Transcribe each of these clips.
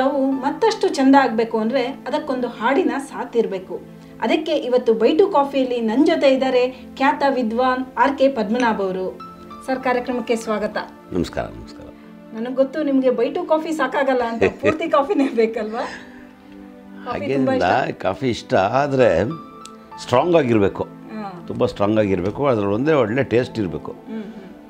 ಜಾವು ಮತ್ತಷ್ಟು ಚಂದ ಆಗಬೇಕು ಅಂದರೆ ಅದಕ್ಕೊಂದು ಹಾಡಿನ ಸಾಥ್ ಇರಬೇಕು ಅದಕ್ಕೆ ಇವತ್ತು ಬೈಟು ಕಾಫಿಯಲ್ಲಿ ನನ್ನ ಜೊತೆ ಇದ್ದಾರೆ ಖ್ಯಾತ ವಿದ್ವಾನ್ ಆರ್ ಕೆ ಪದ್ಮನಾಭ್ ಅವರು ಸರ್ ಕಾರ್ಯಕ್ರಮಕ್ಕೆ ಸ್ವಾಗತ ನಮಸ್ಕಾರ ನಮಸ್ಕಾರ ನನಗೆ ಗೊತ್ತು ನಿಮಗೆ ಬೈಟು ಕಾಫಿ ಸಾಕಾಗಲ್ಲ ಅಂತ ಪೂರ್ತಿ ಕಾಫಿನೇ ಬೇಕಲ್ವಾ ಕಾಫಿ ತುಂಬಾ ಹಾಗೇನಿಲ್ಲ ಕಾಫಿ ಇಷ್ಟ ಆದರೆ ಸ್ಟ್ರಾಂಗ್ ಆಗಿರಬೇಕು ಹಾ. ತುಂಬ ಸ್ಟ್ರಾಂಗ್ ಆಗಿರಬೇಕು ಅದರಲ್ಲಿ ಒಂದೇ ಒಳ್ಳೆ ಟೇಸ್ಟ್ ಇರಬೇಕು ಹ್ಮ್,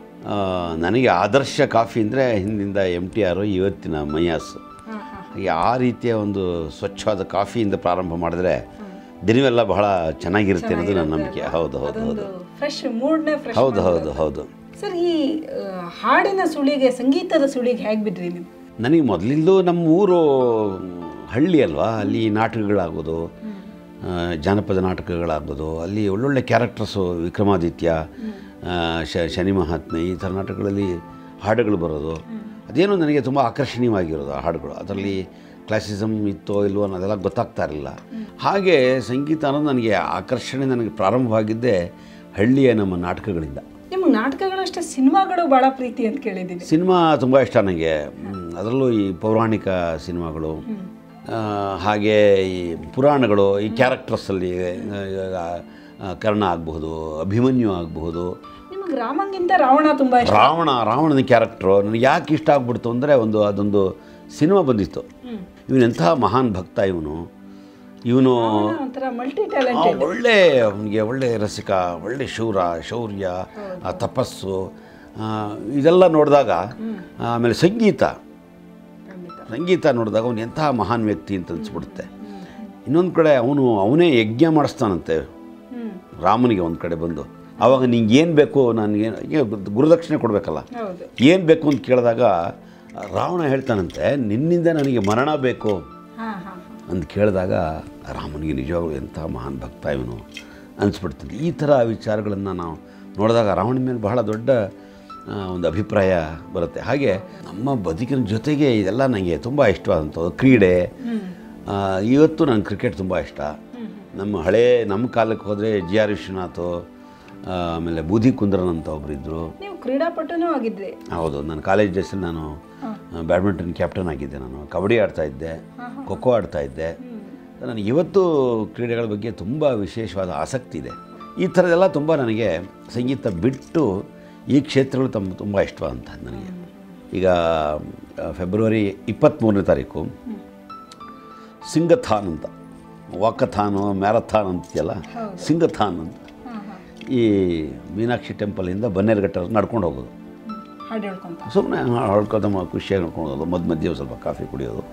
ಹ್ಮ್. ನನಗೆ ಆದರ್ಶ ಕಾಫಿ ಅಂದರೆ ಹಿಂದಿಂದ ಎಮ್ ಟಿ ಆರು ಇವತ್ತಿನ ಮಯಾಸ್ ಹಾ, ಹಾ. ಹಾಗೆ ಆ ರೀತಿಯ ಒಂದು ಸ್ವಚ್ಛವಾದ ಕಾಫಿಯಿಂದ ಪ್ರಾರಂಭ ಮಾಡಿದ್ರೆ ದಿನವೆಲ್ಲ ಬಹಳ ಚೆನ್ನಾಗಿರುತ್ತೆ ಅನ್ನೋದು ನನ್ನ ನಂಬಿಕೆ ಹೌದು ಹೌದು ಅದೊಂದು ಹೌದು ಫ್ರೆಶ್ ಮೂಡ್ನೇ ಫ್ರೆಶ್ ಹೌದು ಹೌದು ಹೌದು ಸರ್ ಈ ಆ, ಹಾಡಿನ ಸುಳಿಗೆ ಸಂಗೀತದ ಸುಳಿಗೆ ಹೇಗೆ ಬಿದ್ರಿ ನೀವು ನನಗೆ ಮೊದಲಿಂದು ನಮ್ಮ ಊರು ಹಳ್ಳಿ ಅಲ್ವಾ ಅಲ್ಲಿ ನಾಟಕಗಳಾಗೋದು ಆ, ಜಾನಪದ ನಾಟಕಗಳಾಗೋದು ಅಲ್ಲಿ ಒಳ್ಳೊಳ್ಳೆ ಕ್ಯಾರೆಕ್ಟರ್ಸು ವಿಕ್ರಮಾದಿತ್ಯ ಆ, ಶ ಶನಿ ಮಹಾತ್ಮೆ ಈ ಥರ ನಾಟಕಗಳಲ್ಲಿ ಹಾಡುಗಳು ಬರೋದು ಅದೇನೋ ನನಗೆ ತುಂಬ ಆಕರ್ಷಣೀಯವಾಗಿರೋದು ಆ ಹಾಡುಗಳು ಅದರಲ್ಲಿ ಕ್ಲಾಸಿಸಮ್ ಇತ್ತೋ ಇಲ್ವೋ ಅನ್ನೋದೆಲ್ಲ ಗೊತ್ತಾಗ್ತಾ ಇರಲಿಲ್ಲ ಹಾಗೆ ಸಂಗೀತ ಅನ್ನೋದು ನನಗೆ ಆಕರ್ಷಣೆ ನನಗೆ ಪ್ರಾರಂಭವಾಗಿದ್ದೇ ಹಳ್ಳಿಯ ನಮ್ಮ ನಾಟಕಗಳಿಂದ ನಿಮ್ಗೆ ನಾಟಕಗಳಷ್ಟೇ ಸಿನಿಮಾಗಳು ಭಾಳ ಪ್ರೀತಿ ಅಂತ ಕೇಳಿದ್ದೀನಿ ಸಿನಿಮಾ ತುಂಬ ಇಷ್ಟ ನನಗೆ ಹ್ಮ್, ಅದರಲ್ಲೂ ಈ ಪೌರಾಣಿಕ ಸಿನಿಮಾಗಳು ಆ, ಹಾಗೆ ಈ ಪುರಾಣಗಳು ಈ ಕ್ಯಾರೆಕ್ಟರ್ಸಲ್ಲಿ ಇವಾಗ ಆ, ಕರ್ಣ ಆಗಬಹುದು ಅಭಿಮನ್ಯು ಆಗಬಹುದು ನಿಮ್ಗೆ ರಾಮಂಗಿಂತ ರಾವಣ ತುಂಬ ಇಷ್ಟ ರಾವಣ ರಾವಣನ ಕ್ಯಾರೆಕ್ಟ್ರು ನನಗೆ ಯಾಕೆ ಇಷ್ಟ ಆಗ್ಬಿಡ್ತು ಅಂದರೆ ಒಂದು ಅದೊಂದು ಸಿನಿಮಾ ಬಂದಿತ್ತು ಹ್ಮ್. ಇವನೆಂತಹ ಮಹಾನ್ ಭಕ್ತ ಇವನು ಇವನು ರಾವಣ ಒಂಥರ ಮಲ್ಟಿ ಟ್ಯಾಲೆಂಟ್ ಆ, ಒಳ್ಳೆ ಅವನಿಗೆ ಒಳ್ಳೆ ರಸಿಕ ಒಳ್ಳೆ ಶೂರ ಶೌರ್ಯ ಆ ತಪಸ್ಸು ಆ, ಇದೆಲ್ಲ ನೋಡಿದಾಗ ಆಮೇಲೆ ಸಂಗೀತ ಖಂಡಿತ ಸಂಗೀತ ನೋಡಿದಾಗ ಅವನು ಎಂತಹ ಮಹಾನ್ ವ್ಯಕ್ತಿ ಅಂತ ಅನಿಸ್ಬಿಡುತ್ತೆ ಇನ್ನೊಂದು ಕಡೆ ಅವನು ಅವನೇ ಯಜ್ಞ ಮಾಡಿಸ್ತಾನಂತೆ ಹ್ಮ್ ರಾಮನಿಗೆ ಒಂದು ಕಡೆ ಬಂದು ಆವಾಗ ನಿಂಗೆ ಏನು ಬೇಕು ನನಗೆ ಗುರುದಕ್ಷಿಣೆ ಕೊಡಬೇಕಲ್ಲ ಹೌದು ಏನು ಬೇಕು ಅಂತ ಕೇಳಿದಾಗ ರಾವಣ ಹೇಳ್ತಾನಂತೆ ನಿನ್ನಿಂದ ನನಗೆ ಮರಣ ಬೇಕು ಹಾ ಹಾ ಅಂತ ಕೇಳಿದಾಗ ರಾಮನಿಗೆ ನಿಜವಾಗ್ಲೂ ಎಂಥ ಮಹಾನ್ ಭಕ್ತ ಇವನು ಅನಿಸ್ಬಿಡ್ತದೆ ಈ ಥರ ವಿಚಾರಗಳನ್ನು ನಾವು ನೋಡಿದಾಗ ರಾವಣನ ಮೇಲೆ ಬಹಳ ದೊಡ್ಡ ಆ, ಒಂದು ಅಭಿಪ್ರಾಯ ಬರುತ್ತೆ ಹಾಗೆ ನಮ್ಮ ಬದುಕಿನ ಜೊತೆಗೆ ಇದೆಲ್ಲ ನನಗೆ ತುಂಬ ಇಷ್ಟವಾದಂಥದ್ದು ಕ್ರೀಡೆ ಆ, ಇವತ್ತು ನನಗೆ ಕ್ರಿಕೆಟ್ ತುಂಬ ಇಷ್ಟ ನಮ್ಮ ಹಳೇ ನಮ್ಮ ಕಾಲಕ್ಕೆ ಹೋದರೆ ಜಿ ಆರ್ ವಿಶ್ವನಾಥ್ ಆ, ಆಮೇಲೆ ಬೂದಿ ಕುಂದ್ರನ್ ಅಂತ ಒಬ್ಬರಿದ್ದರು ನೀವು ಕ್ರೀಡಾಪಟುನೂ ಆಗಿದ್ರಿ ಹೌದು ನನ್ನ ಕಾಲೇಜ್ ಡೇಸಲ್ಲಿ ನಾನು ಬ್ಯಾಡ್ಮಿಂಟನ್ ಕ್ಯಾಪ್ಟನ್ ಆಗಿದ್ದೆ ನಾನು ಕಬಡ್ಡಿ ಆಡ್ತಾ ಇದ್ದೆ ಖೋಖೋ ಆಡ್ತಾ ಇದ್ದೆ ನನಗೆ ಇವತ್ತು ಕ್ರೀಡೆಗಳ ಬಗ್ಗೆ ತುಂಬ ವಿಶೇಷವಾದ ಆಸಕ್ತಿ ಇದೆ ಈ ಥರದ್ದೆಲ್ಲ ತುಂಬ ನನಗೆ ಸಂಗೀತ ಬಿಟ್ಟು ಈ ಕ್ಷೇತ್ರಗಳು ತಮ್ಮ ತುಂಬ ಇಷ್ಟವಾದಂಥ ನನಗೆ ಈಗ ಆ, ಫೆಬ್ರವರಿ ಇಪ್ಪತ್ತ್ಮೂರನೇ ತಾರೀಕು ಸಿಂಗಥಾನ್ ಅಂತ ವಾಕಥಾನು ಮ್ಯಾರಥಾನ್ ಅಂತೀಯಲ್ಲ ಸಿಂಗಥಾನ್ ಅಂತ ಹಾ ಹಾ ಈ ಮೀನಾಕ್ಷಿ ಟೆಂಪಲಿಂದ ಬನ್ನೇರುಘಟ್ಟ ನಡ್ಕೊಂಡು ಹೋಗೋದು ಹಾಡು ಹೇಳ್ಕೊಂತ ಸುಮ್ಮನೆ ಹೊಳ್ಕೊತ ಖುಷಿಯಾಗಿ ನೋಡ್ಕೊಂಡು ಹೋಗೋದು ಮಧ್ಯ ಮಧ್ಯೆ ಒಂದ್ ಸ್ವಲ್ಪ ಕಾಫಿ ಕುಡಿಯೋದು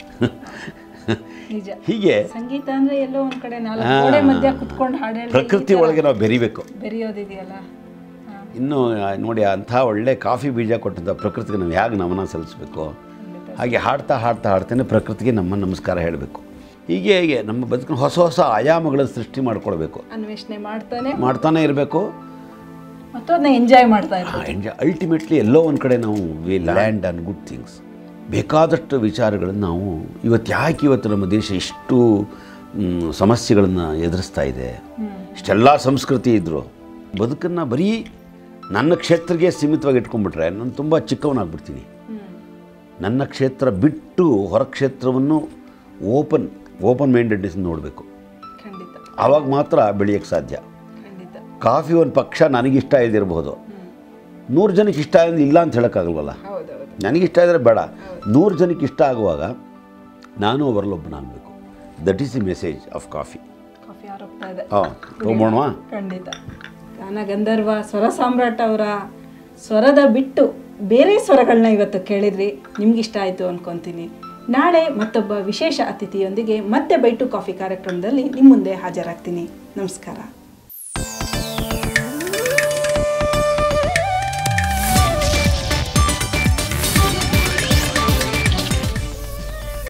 ನಿಜ ಹೀಗೆ ಸಂಗೀತ ಅಂದ್ರೆ ಎಲ್ಲೋ ಒಂದ್ ಕಡೆ ನಾಲ್ಕು ಗೋಡೆ ಮಧ್ಯ ಕುತ್ಕೊಂಡು ಹಾಡು ಹೇಳಿ ಪ್ರಕೃತಿ ಒಳಗೆ ನಾವು ಬೆರಿಬೇಕು ಬೆರೆಯೋದಿದೆಯಲ್ಲ ಹಾ ಇನ್ನು ಆ, ನೋಡಿ ಅಂಥ ಒಳ್ಳೆ ಕಾಫಿ ಬೀಜ ಕೊಟ್ಟಂಥ ಪ್ರಕೃತಿಗೆ ನಾವು ಹೇಗೆ ನಮನ ಸಲ್ಲಿಸಬೇಕು ಹಾಗೆ ಹಾಡ್ತಾ ಹಾಡ್ತಾ ಹಾಡ್ತಾನೆ ಪ್ರಕೃತಿಗೆ ನಮ್ಮ ನಮಸ್ಕಾರ ಹೇಳಬೇಕು ಹೀಗೆ ಹೀಗೆ ನಮ್ಮ ಬದುಕಿನ ಹೊಸ ಹೊಸ ಆಯಾಮಗಳನ್ನು ಸೃಷ್ಟಿ ಮಾಡ್ಕೊಳ್ಬೇಕು ಅನ್ವೇಷಣೆ ಮಾಡ್ತಾನೆ ಮಾಡ್ತಾನೆ ಇರಬೇಕು ಮತ್ತು ಅದನ್ನ ಎಂಜಾಯ್ ಮಾಡ್ತಾ ಇರ್ತಾರೆ ಎಂಜಾಯ್ ಅಲ್ಟಿಮೇಟ್ಲಿ ಎಲ್ಲೋ ಒಂದು ಕಡೆ ನಾವು we land on good things ಬೇಕಾದಷ್ಟು ವಿಚಾರಗಳನ್ನು ನಾವು ಇವತ್ತು ಯಾಕೆ ಇವತ್ತು ನಮ್ಮ ದೇಶ ಇಷ್ಟು ಮ್, ಸಮಸ್ಯೆಗಳನ್ನು ಎದುರಿಸ್ತಾ ಇದೆ ಇಷ್ಟೆಲ್ಲ ಸಂಸ್ಕೃತಿ ಇದ್ದರು ಬದುಕನ್ನು ಬರೀ ನನ್ನ ಕ್ಷೇತ್ರಕ್ಕೆ ಸೀಮಿತವಾಗಿ ಇಟ್ಕೊಂಡ್ಬಿಟ್ರೆ ನಾನು ತುಂಬ ಚಿಕ್ಕವನಾಗ್ಬಿಡ್ತೀನಿ ನನ್ನ ಕ್ಷೇತ್ರ ಬಿಟ್ಟು ಹೊರ ಕ್ಷೇತ್ರವನ್ನು ಓಪನ್ ಓಪನ್ ಮೈಂಡೆಡ್ನೆಸ್ ನೋಡಬೇಕು ಖಂಡಿತ ಆವಾಗ ಮಾತ್ರ ಬೆಳೆಯೋಕ್ಕೆ ಸಾಧ್ಯ ಖಂಡಿತ ಕಾಫಿ ಒಂದು ಪಕ್ಷ ನನಗಿಷ್ಟ ಇದ್ದಿರಬಹುದು ನೂರು ಜನಕ್ಕೆ ಇಷ್ಟ ಅಂದ್ರೆ ಇಲ್ಲ ಅಂತ ಹೇಳೋಕ್ಕಾಗಲ್ವಲ್ಲ ಹೌದೌದು ನನಗಿಷ್ಟ ಇದ್ದರೆ ಬೇಡ ನೂರು ಜನಕ್ಕೆ ಇಷ್ಟ ಆಗುವಾಗ ನಾನು ಅವರಲ್ಲೊಬ್ಬನಾಗಬೇಕು that is the message of coffee coffee ಆರೋಗ್ತಾ ಇದೆ ಹಾಂ ತೊಗೊಂಬೋಣವಾ ಖಂಡಿತ ಗಾನ ಗಂಧರ್ವ ಸ್ವರ ಸಾಮ್ರಾಟ್ ಅವರ ಸ್ವರದ ಬಿಟ್ಟು ಬೇರೆ ಸ್ವರಗಳನ್ನ ಇವತ್ತು ಕೇಳಿದ್ರಿ ನಿಮ್ಗಿಷ್ಟ ಆಯಿತು ಅನ್ಕೊಂತೀನಿ ನಾಳೆ ಮತ್ತೊಬ್ಬ ವಿಶೇಷ ಅತಿಥಿಯೊಂದಿಗೆ ಮತ್ತೆ ಬೈಟು ಕಾಫಿ ಕಾರ್ಯಕ್ರಮದಲ್ಲಿ ನಿಮ್ಮ ಮುಂದೆ ಹಾಜರಾಗ್ತೀನಿ ನಮಸ್ಕಾರ